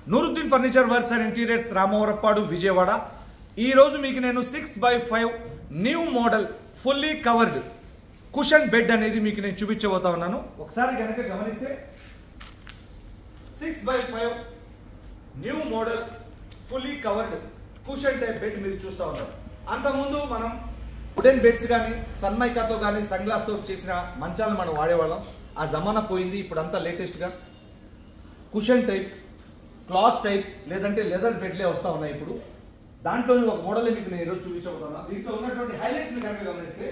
Nooruddin furniture works and interiors Ramavarappadu Vijayawada ఈ రోజు మీకు నేను six by five new model fully covered cushion bed అనేది మీకు నేను చూపించబోతా ఉన్నాను ఒకసారి కనుక గమనిస్తే six by five new model fully covered cushion type bed మీరు చూస్తూ ఉన్నారు అంతకుముందు మనం వుడెన్ బెడ్స్ కానీ సన్మైకాతో కానీ సన్గ్లాస్తో చేసిన మంచాలను మనం వాడేవాళ్ళం ఆ జమానా పోయింది ఇప్పుడు అంతా లేటెస్ట్గా కుషన్ టైప్ క్లాత్ టైప్ లేదంటే లెదర్ బెడ్లే వస్తూ ఉన్నాయి ఇప్పుడు దాంట్లో ఒక మోడల్ మీకు నేను ఈరోజు చూపించబోతున్నా దీంట్లో ఉన్నటువంటి హైలైట్స్ కనుక గమనిస్తే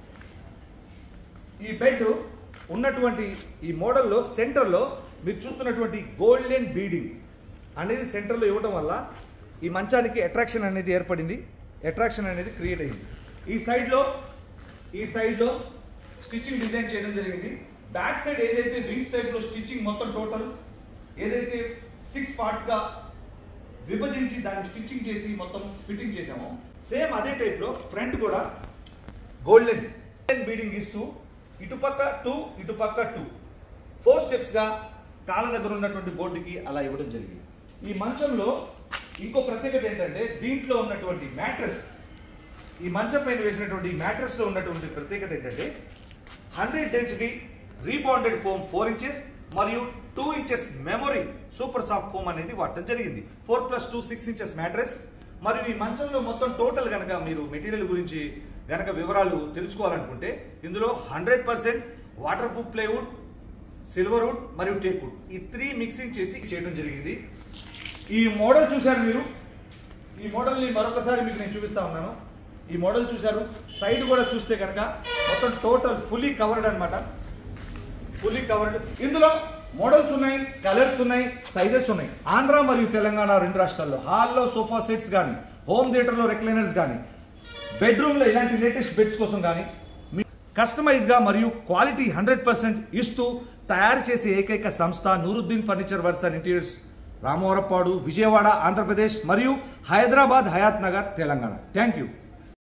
ఈ బెడ్ ఉన్నటువంటి ఈ మోడల్లో సెంటర్లో మీరు చూస్తున్నటువంటి గోల్డెన్ బీడింగ్ అనేది సెంటర్లో ఇవ్వడం వల్ల ఈ మంచానికి అట్రాక్షన్ అనేది ఏర్పడింది అట్రాక్షన్ అనేది క్రియేట్ అయింది ఈ సైడ్లో ఈ సైడ్లో స్టిచ్చింగ్ డిజైన్ చేయడం జరిగింది బ్యాక్ సైడ్ ఏదైతే వింగ్స్ టైప్లో స్టిచ్చింగ్ మొత్తం టోటల్ ఏదైతే సిక్స్ పార్ట్స్గా విభజించి దాన్ని స్టిచ్చింగ్ చేసి మొత్తం ఫిట్టింగ్ చేసామో సేమ్ అదే టైప్లో ఫ్రంట్ కూడా గోల్డెన్ గోల్డెన్ బీడింగ్ ఇస్తూ ఇటుపక్క టూ ఇటుపక్క టూ ఫోర్ స్టెప్స్గా కాళ్ళ దగ్గర ఉన్నటువంటి బోర్డుకి అలా ఇవ్వడం జరిగింది ఈ మంచంలో ఇంకో ప్రత్యేకత ఏంటంటే దీంట్లో ఉన్నటువంటి మ్యాట్రెస్ ఈ మంచం పైన వేసినటువంటి మ్యాట్రెస్ లో ఉన్నటువంటి ప్రత్యేకత ఏంటంటే hundred density rebonded foam four inches మరియు two inches memory super soft foam అనేది వాడటం జరిగింది four plus two six inches mattress మరియు ఈ మంచంలో మొత్తం టోటల్ కనుక మీరు మెటీరియల్ గురించి గనక వివరాలు తెలుసుకోవాలనుకుంటే ఇందులో hundred percent water proof plywood silver wood మరియు టేక్ వుడ్ ఈ త్రీ మిక్సింగ్ చేసి చేయడం జరిగింది ఈ మోడల్ చూశారు మీరు ఈ మోడల్ని మరొకసారి మీకు నేను చూపిస్తా ఉన్నాను ఈ మోడల్ చూశారు సైడ్ కూడా చూస్తే కనుక మొత్తం టోటల్ ఫుల్లీ కవర్డ్ అన్నమాట ఫుల్లీ కవర్డ్ ఇందులో మోడల్స్ ఉన్నాయి కలర్స్ ఉన్నాయి సైజెస్ ఉన్నాయి ఆంధ్ర మరియు తెలంగాణ రెండు రాష్ట్రాల్లో హాల్లో సోఫా సెట్స్ కానీ హోమ్ థియేటర్లో రెక్లైనర్స్ కానీ బెడ్రూమ్లో ఇలాంటి లేటెస్ట్ బెడ్స్ కోసం కానీ కస్టమైజ్గా మరియు క్వాలిటీ హండ్రెడ్ పర్సెంట్ ఇస్తూ తయారు చేసే ఏకైక సంస్థ Nooruddin furniture works and interiors Ramavarappadu Vijayawada Andhra Pradesh మరియు Hyderabad Hayathnagar Telangana thank you